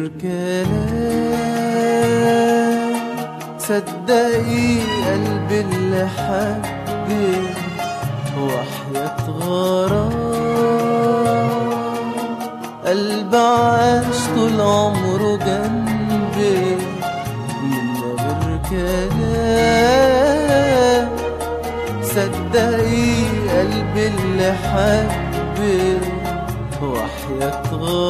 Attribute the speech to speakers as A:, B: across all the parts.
A: كلام صدقي قلبي اللي حبك وحياة غرام قلب عاش طول عمره جنبي من غير كلام صدقي قلبي اللي حبك وحياة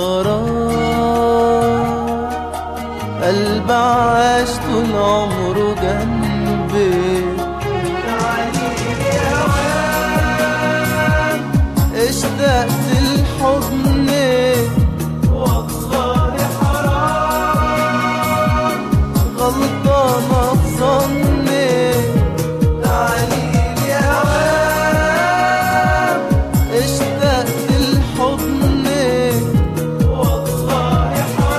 A: غرام قلب عاش طول عمره جنبي اشتقت لحضنك والله حرام غلطانة في ظنك تعاليلي يا وام اشتقت لحضنك والله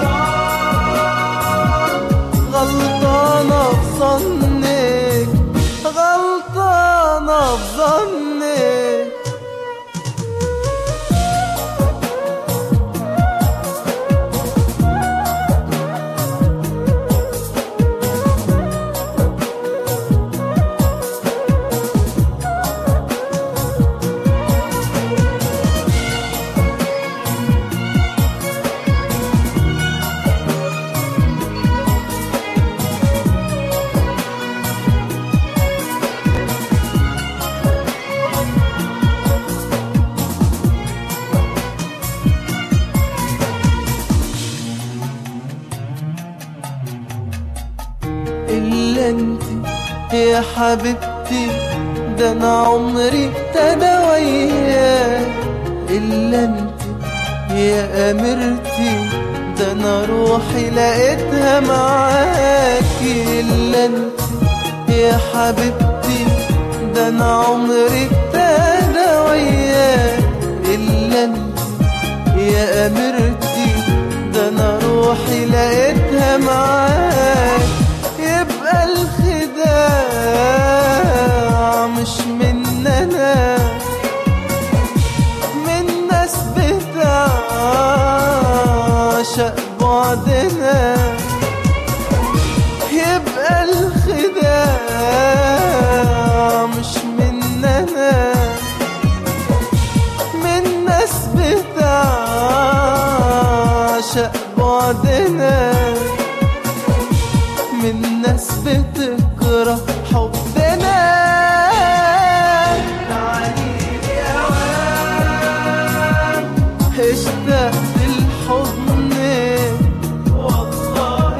A: حرام غلطانة في ظنك غلطانة في ظنك إلا انت يا حبيبتي ده انا عمري ابتدى وياك إلا انت يا أميرتي ده انا روحي لقيتها معاكي إلا انت يا حبيبتي ده انا عمري ابتدى وياك إلا انت يا أميرتي ده انا روحي لقيتها معاك يبقى الخداع مش مننا من ناس بتعشق بعدنا يبقى الخداع مش مننا من ناس بتعشق بعدنا من ناس بتكره حبنا تعاليلي يا وام اشتقت لحضنك والله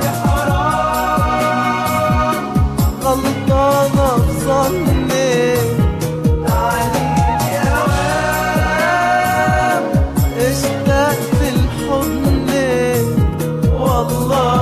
A: حرام غلطانة في ظنك تعاليلي يا وام اشتقت لحضنك والله